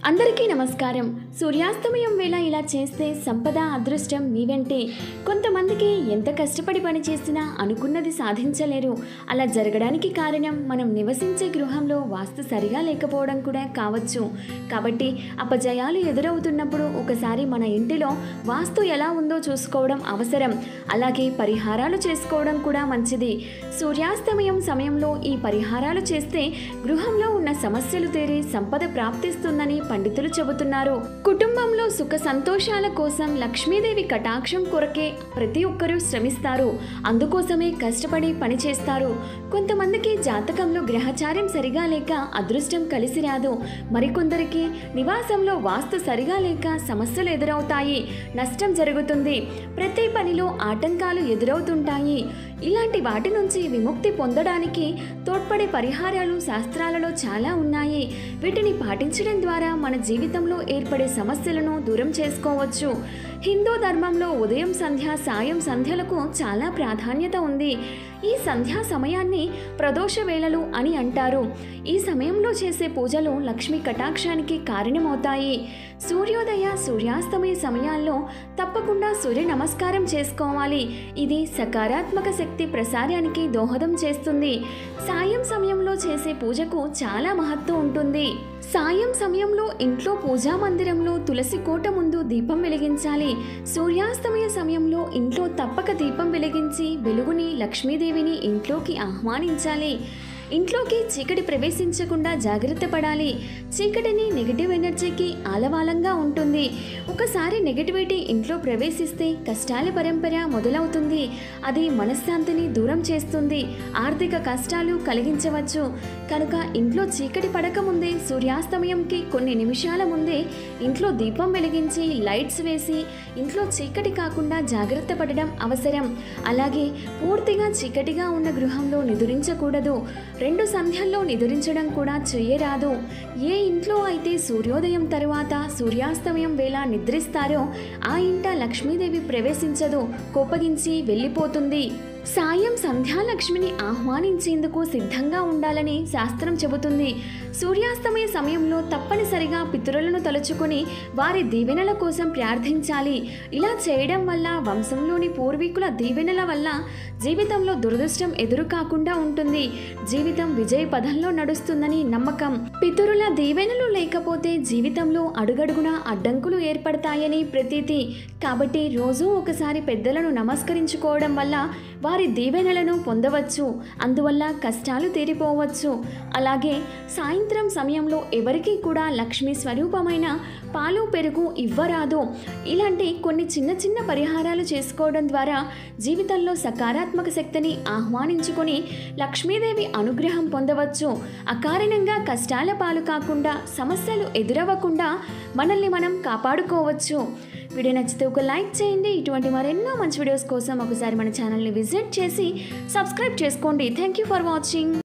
అందరికీ నమస్కారం సూర్యాస్తమయం వేళ ఇలా చేస్తే సంపద అదృష్టం మీ వెంటే కొంతమందికి ఎంత కష్టపడి పని చేసినా అనుకున్నది సాధించలేరు అలా జరగడానికి కారణం మనం నివసించే గృహంలో వాస్తు సరిగా లేకపోవడం కూడా కావచ్చు కాబట్టి అపజయాలు ఎదురవుతున్నప్పుడు ఒకసారి మన ఇంటిలో వాస్తు ఎలా ఉందో చూసుకోవడం అవసరం అలాగే పరిహారాలు చేసుకోవడం కూడా మంచిది సూర్యాస్తమయం సమయంలో ఈ పరిహారాలు చేస్తే గృహంలో ఉన్న సమస్యలు తీరి సంపద ప్రాప్తిస్తుందని పండితులు చెబుతున్నారు కుటుంబంలో సుఖ సంతోషాల కోసం లక్ష్మీదేవి కటాక్షం కొరకే ప్రతి ఒక్కరూ శ్రమిస్తారు అందుకోసమే కష్టపడి పని చేస్తారు కొంతమందికి జాతకంలో గ్రహచార్యం సరిగా లేక అదృష్టం కలిసి రాదు మరికొందరికి నివాసంలో వాస్తు సరిగా లేక సమస్యలు ఎదురవుతాయి నష్టం జరుగుతుంది ప్రతి పనిలో ఆటంకాలు ఎదురవుతుంటాయి ఇలాంటి వాటి నుంచి విముక్తి పొందడానికి తోడ్పడే పరిహారాలు శాస్త్రాలలో చాలా ఉన్నాయి వీటిని పాటించడం ద్వారా మన జీవితంలో ఏర్పడే సమస్యలను దూరం చేసుకోవచ్చు హిందూ ధర్మంలో ఉదయం సంధ్య సాయం సంధ్యలకు చాలా ప్రాధాన్యత ఉంది ఈ సంధ్యా సమయాన్ని ప్రదోష వేళలు అని అంటారు ఈ సమయంలో చేసే పూజలు లక్ష్మీ కటాక్షానికి కారణమవుతాయి సూర్యోదయ సూర్యాస్తమయ సమయాల్లో తప్పకుండా సూర్య నమస్కారం చేసుకోవాలి ఇది సకారాత్మక శక్తి ప్రసారానికి దోహదం చేస్తుంది సాయం సమయంలో చేసే పూజకు చాలా మహత్వం ఉంటుంది సాయం సమయంలో ఇంట్లో పూజా మందిరంలో తులసి కోట ముందు దీపం వెలిగించాలి సూర్యాస్తమయ సమయంలో ఇంట్లో తప్పక దీపం వెలిగించి వెలుగుని లక్ష్మీదేవిని ఇంట్లోకి ఆహ్వానించాలి ఇంట్లోకి చీకటి ప్రవేశించకుండా జాగ్రత్త పడాలి చీకటిని నెగిటివ్ ఎనర్జీకి ఆలవాలంగా ఉంటుంది ఒకసారి నెగిటివిటీ ఇంట్లో ప్రవేశిస్తే కష్టాల పరంపర మొదలవుతుంది అది మనశ్శాంతిని దూరం చేస్తుంది ఆర్థిక కష్టాలు కలిగించవచ్చు కనుక ఇంట్లో చీకటి పడకముందే సూర్యాస్తమయంకి కొన్ని నిమిషాల ముందే ఇంట్లో దీపం వెలిగించి లైట్స్ వేసి ఇంట్లో చీకటి కాకుండా జాగ్రత్త పడడం అవసరం అలాగే పూర్తిగా చీకటిగా ఉన్న గృహంలో నిదురించకూడదు రెండు సంధ్యల్లో నిదురించడం కూడా చేయరాదు ఏ ఇంట్లో అయితే సూర్యోదయం తరువాత సూర్యాస్తమయం వేళ నిద్రిస్తారో ఆ ఇంట లక్ష్మీదేవి ప్రవేశించదు కోపగించి వెళ్ళిపోతుంది సాయం సంధ్యాలక్ష్మిని ఆహ్వానించేందుకు సిద్ధంగా ఉండాలని శాస్త్రం చెబుతుంది సూర్యాస్తమయ సమయంలో తప్పనిసరిగా పితరులను తలుచుకొని వారి దీవెనల కోసం ప్రార్థించాలి ఇలా చేయడం వల్ల వంశంలోని పూర్వీకుల దీవెనల వల్ల జీవితంలో దురదృష్టం ఎదురు కాకుండా ఉంటుంది జీవితం విజయ పదంలో నడుస్తుందని నమ్మకం పితరుల దీవెనలు లేకపోతే జీవితంలో అడుగడుగునా అడ్డంకులు ఏర్పడతాయని ప్రతీతి కాబట్టి రోజూ ఒకసారి పెద్దలను నమస్కరించుకోవడం వల్ల వారి దీవెనలను పొందవచ్చు అందువల్ల కష్టాలు తీరిపోవచ్చు అలాగే సాయంత్రం సమయంలో ఎవరికీ కూడా లక్ష్మీ స్వరూపమైన పాలు పెరుగు ఇవ్వరాదు ఇలాంటి కొన్ని చిన్న చిన్న పరిహారాలు చేసుకోవడం ద్వారా జీవితంలో సకారాత్మక శక్తిని ఆహ్వానించుకొని లక్ష్మీదేవి అనుగ్రహం పొందవచ్చు అకారణంగా కష్టాల పాలు కాకుండా సమస్యలు ఎదురవ్వకుండా మనల్ని మనం కాపాడుకోవచ్చు వీడియో నచ్చితే ఒక లైక్ చేయండి ఇటువంటి మరెన్నో మంచి వీడియోస్ కోసం ఒకసారి మన ఛానల్ని విజిట్ చేసి సబ్స్క్రైబ్ చేసుకోండి థ్యాంక్ యూ ఫర్ వాచింగ్